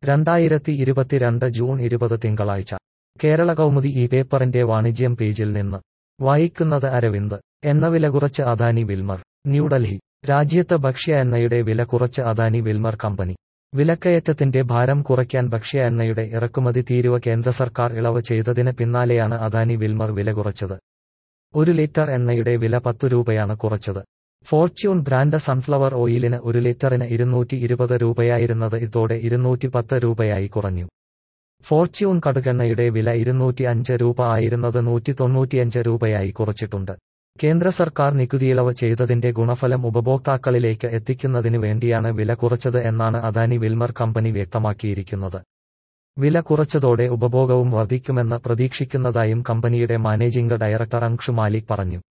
രണ്ടായിരത്തി ഇരുപത്തിരണ്ട് ജൂൺ ഇരുപത് തിങ്കളാഴ്ച കേരള കൗമുദി ഈ പേപ്പറിന്റെ വാണിജ്യം പേജിൽ നിന്ന് വായിക്കുന്നത് അരവിന്ദ് എണ്ണവില കുറച്ച് അദാനി വിൽമർ ന്യൂഡൽഹി രാജ്യത്ത് ഭക്ഷ്യ എണ്ണയുടെ വില കുറച്ച് അദാനി വിൽമർ കമ്പനി വിലക്കയറ്റത്തിന്റെ ഭാരം കുറയ്ക്കാൻ ഭക്ഷ്യ എണ്ണയുടെ ഇറക്കുമതി തീരുവ കേന്ദ്ര സർക്കാർ ഇളവ് ചെയ്തതിന് പിന്നാലെയാണ് അദാനി വിൽമർ വില കുറച്ചത് ഒരു ലിറ്റർ എണ്ണയുടെ വില പത്തു രൂപയാണ് കുറച്ചത് ഫോർച്യൂൺ ബ്രാൻഡ് സൺഫ്ലവർ ഓയിലിന് ഒരു ലിറ്ററിന് ഇരുന്നൂറ്റി ഇരുപത് രൂപയായിരുന്നത് ഇതോടെ ഇരുന്നൂറ്റി പത്ത് രൂപയായി കുറഞ്ഞു ഫോർച്യൂൺ കടുകെണ്ണയുടെ വില ഇരുന്നൂറ്റി അഞ്ച് രൂപ ആയിരുന്നത് നൂറ്റി തൊണ്ണൂറ്റിയഞ്ച് രൂപയായി കുറച്ചിട്ടുണ്ട് കേന്ദ്ര സർക്കാർ നികുതിയിളവ് ചെയ്തതിന്റെ ഗുണഫലം ഉപഭോക്താക്കളിലേക്ക് എത്തിക്കുന്നതിനു വേണ്ടിയാണ് വില കുറച്ചത് എന്നാണ് അദാനി വിൽമർ കമ്പനി വ്യക്തമാക്കിയിരിക്കുന്നത് വില കുറച്ചതോടെ ഉപഭോഗവും വർദ്ധിക്കുമെന്ന് പ്രതീക്ഷിക്കുന്നതായും കമ്പനിയുടെ മാനേജിംഗ് ഡയറക്ടർ അങ്ഷു മാലിക് പറഞ്ഞു